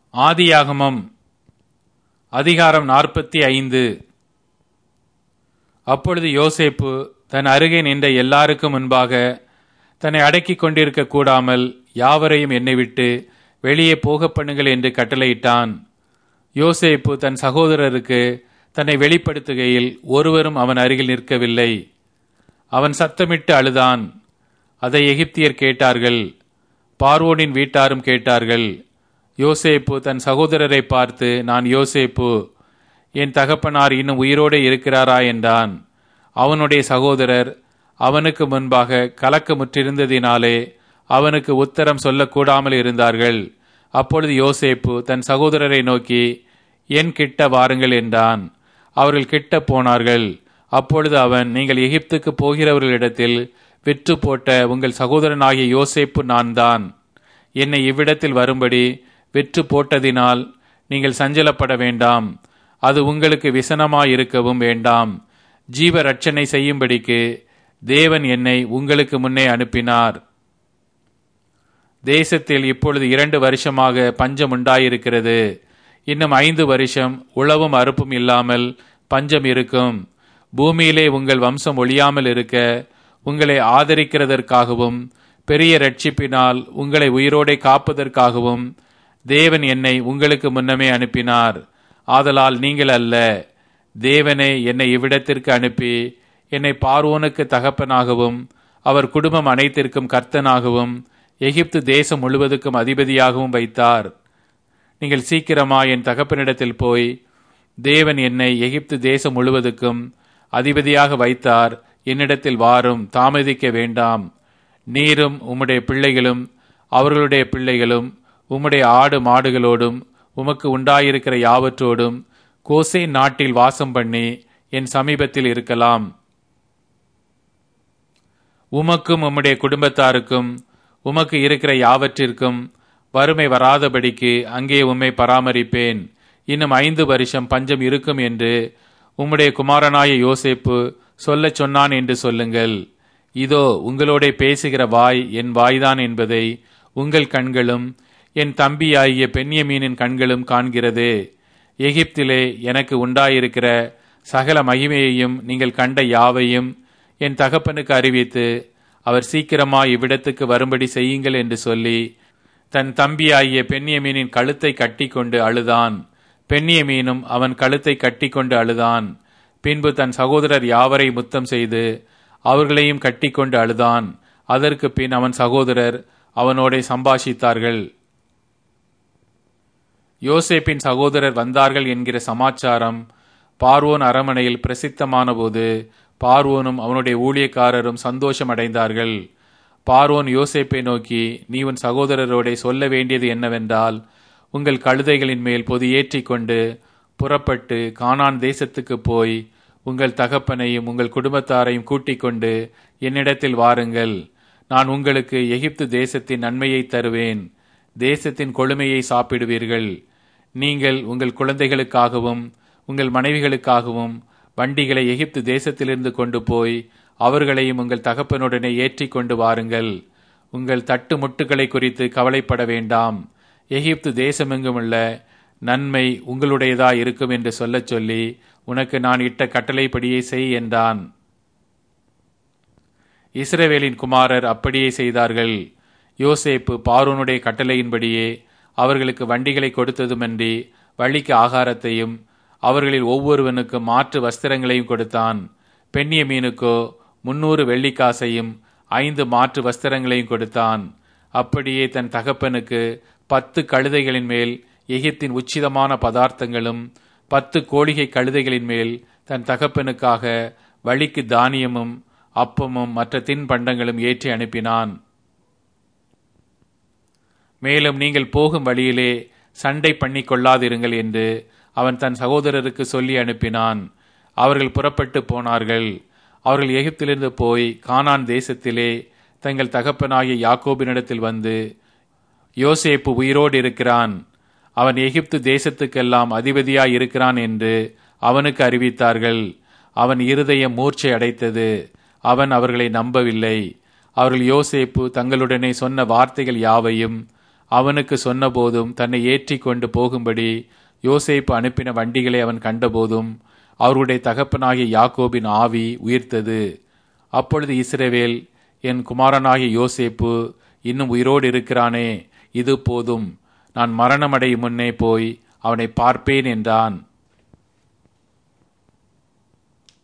ஆதியாகமம் அதிகாரம் நாற்பத்தி ஐந்து அப்பொழுது யோசேப்பு தன் அருகே நின்ற எல்லாருக்கும் முன்பாக தன்னை அடக்கிக் கொண்டிருக்க கூடாமல் யாவரையும் என்னை விட்டு வெளியே போக பண்ணுங்கள் என்று கட்டளையிட்டான் யோசேப்பு தன் சகோதரருக்கு தன்னை வெளிப்படுத்துகையில் ஒருவரும் அவன் அருகில் நிற்கவில்லை அவன் சத்தமிட்டு அழுதான் அதை எகிப்தியர் கேட்டார்கள் பார்வோனின் வீட்டாரும் கேட்டார்கள் யோசேப்பு தன் சகோதரரை பார்த்து நான் யோசேப்பு என் தகப்பனார் இன்னும் உயிரோடு இருக்கிறாரா என்றான் அவனுடைய சகோதரர் அவனுக்கு முன்பாக கலக்கமுற்றிருந்ததினாலே அவனுக்கு உத்தரம் சொல்லக்கூடாமல் இருந்தார்கள் அப்பொழுது யோசேப்பு தன் சகோதரரை நோக்கி என் கிட்ட வாருங்கள் என்றான் அவர்கள் கிட்ட போனார்கள் அப்பொழுது அவன் நீங்கள் எகிப்துக்கு போகிறவர்களிடத்தில் விற்று போட்ட உங்கள் சகோதரனாகிய யோசேப்பு நான் தான் என்னை இவ்விடத்தில் வரும்படி விற்று போட்டதினால் நீங்கள் சஞ்சலப்பட வேண்டாம் அது உங்களுக்கு விசனமாயிருக்கவும் வேண்டாம் ஜீவ ரட்சணை செய்யும்படிக்கு தேவன் என்னை உங்களுக்கு முன்னே அனுப்பினார் தேசத்தில் இப்பொழுது இரண்டு வருஷமாக பஞ்சம் உண்டாயிருக்கிறது இன்னும் ஐந்து வருஷம் உழவும் அறுப்பும் இல்லாமல் பஞ்சம் இருக்கும் பூமியிலே உங்கள் வம்சம் ஒழியாமல் இருக்க உங்களை ஆதரிக்கிறதற்காகவும் பெரிய ரட்சிப்பினால் உங்களை உயிரோடே காப்பதற்காகவும் தேவன் என்னை உங்களுக்கு முன்னமே அனுப்பினார் ஆதலால் நீங்கள் அல்ல தேவனே என்னை இவ்விடத்திற்கு அனுப்பி என்னை பார்வோனுக்கு தகப்பனாகவும் அவர் குடும்பம் அனைத்திற்கும் கர்த்தனாகவும் எகிப்து தேசம் முழுவதுக்கும் அதிபதியாகவும் வைத்தார் நீங்கள் சீக்கிரமா என் தகப்பனிடத்தில் போய் தேவன் என்னை எகிப்து தேசம் முழுவதுக்கும் அதிபதியாக வைத்தார் என்னிடத்தில் வாரும் தாமதிக்க வேண்டாம் நீரும் உம்முடைய பிள்ளைகளும் அவர்களுடைய பிள்ளைகளும் உம்முடைய ஆடு மாடுகளோடும் உமக்கு உண்டாயிருக்கிற யாவற்றோடும் கோசே நாட்டில் வாசம் பண்ணி என் சமீபத்தில் இருக்கலாம் உமக்கும் உம்முடைய குடும்பத்தாருக்கும் உமக்கு இருக்கிற யாவற்றிற்கும் வறுமை வராதபடிக்கு அங்கே உம்மை பராமரிப்பேன் இன்னும் ஐந்து வருஷம் பஞ்சம் இருக்கும் என்று உம்முடைய குமாரனாய யோசேப்பு சொல்லச் சொன்னான் என்று சொல்லுங்கள் இதோ உங்களோட பேசுகிற வாய் என் வாய்தான் என்பதை உங்கள் கண்களும் என் தம்பியாகிய பெண்யமீனின் கண்களும் காண்கிறது எகிப்திலே எனக்கு உண்டாயிருக்கிற சகல மகிமையையும் நீங்கள் கண்ட யாவையும் என் தகப்பனுக்கு அறிவித்து அவர் சீக்கிரமாய் இவ்விடத்துக்கு வரும்படி செய்யுங்கள் என்று சொல்லி தன் தம்பியாகிய பெண்ணியமீனின் கழுத்தை கட்டிக்கொண்டு அழுதான் பெண்ணியமீனும் அவன் கழுத்தை கட்டிக்கொண்டு அழுதான் பின்பு தன் சகோதரர் யாவரை முத்தம் செய்து அவர்களையும் கட்டிக்கொண்டு அழுதான் அதற்கு பின் அவன் சகோதரர் அவனோட சம்பாஷித்தார்கள் யோசேப்பின் சகோதரர் வந்தார்கள் என்கிற சமாச்சாரம் பார்வோன் அரமனையில் பிரசித்தமான போது பார்வோனும் அவனுடைய ஊழியக்காரரும் சந்தோஷம் அடைந்தார்கள் பார்வோன் யோசேப்பை நோக்கி நீ உன் சகோதரரோட சொல்ல வேண்டியது என்னவென்றால் உங்கள் கழுதைகளின் மேல் பொது ஏற்றிக்கொண்டு புறப்பட்டு கானான் தேசத்துக்கு போய் உங்கள் தகப்பனையும் உங்கள் குடும்பத்தாரையும் கூட்டிக் கொண்டு என்னிடத்தில் வாருங்கள் நான் உங்களுக்கு எகிப்து தேசத்தின் நன்மையை தருவேன் தேசத்தின் கொழுமையை சாப்பிடுவீர்கள் நீங்கள் உங்கள் குழந்தைகளுக்காகவும் உங்கள் மனைவிகளுக்காகவும் வண்டிகளை எகிப்து தேசத்திலிருந்து கொண்டு போய் அவர்களையும் உங்கள் தகப்பனுடனே ஏற்றி கொண்டு வாருங்கள் உங்கள் தட்டு முட்டுகளை குறித்து கவலைப்பட வேண்டாம் எகிப்து தேசமெங்குமுள்ள நன்மை உங்களுடையதா இருக்கும் என்று சொல்லச் சொல்லி உனக்கு நான் இட்ட கட்டளைப்படியே செய் என்றான் இஸ்ரவேலின் குமாரர் அப்படியே செய்தார்கள் யோசேப்பு பார்வனுடைய கட்டளையின்படியே அவர்களுக்கு வண்டிகளை கொடுத்ததுமன்றி வழிக்கு ஆகாரத்தையும் அவர்களில் ஒவ்வொருவனுக்கு மாற்று வஸ்திரங்களையும் கொடுத்தான் பெண்ணிய மீனுக்கோ முன்னூறு வெள்ளிக்காசையும் ஐந்து மாற்று வஸ்திரங்களையும் கொடுத்தான் அப்படியே தன் தகப்பனுக்கு பத்து கழுதைகளின் மேல் எகிப்தின் உச்சிதமான பதார்த்தங்களும் பத்து கோழிகை கழுதைகளின் மேல் தன் தகப்பனுக்காக வழிக்கு தானியமும் அப்பமும் மற்ற தின்பண்டங்களும் ஏற்றி அனுப்பினான் மேலும் நீங்கள் போகும் வழியிலே சண்டை பண்ணி கொள்ளாதிருங்கள் என்று அவன் தன் சகோதரருக்கு சொல்லி அனுப்பினான் அவர்கள் புறப்பட்டு போனார்கள் அவர்கள் எகிப்திலிருந்து போய் கானான் தேசத்திலே தங்கள் தகப்பனாகிய யாக்கோபினிடத்தில் வந்து யோசேப்பு உயிரோடு இருக்கிறான் அவன் எகிப்து தேசத்துக்கெல்லாம் அதிபதியாய் இருக்கிறான் என்று அவனுக்கு அறிவித்தார்கள் அவன் இருதயம் மூர்ச்சை அடைத்தது அவன் அவர்களை நம்பவில்லை அவர்கள் யோசேப்பு தங்களுடனே சொன்ன வார்த்தைகள் யாவையும் அவனுக்கு சொன்னபோதும் தன்னை ஏற்றி கொண்டு போகும்படி யோசேப்பு அனுப்பின வண்டிகளை அவன் கண்டபோதும் அவருடைய தகப்பனாகிய யாக்கோபின் ஆவி உயிர்த்தது அப்பொழுது இஸ்ரவேல் என் குமாரனாகிய யோசேப்பு இன்னும் உயிரோடு இருக்கிறானே இது போதும் நான் மரணமடையும் முன்னே போய் அவனை பார்ப்பேன் என்றான்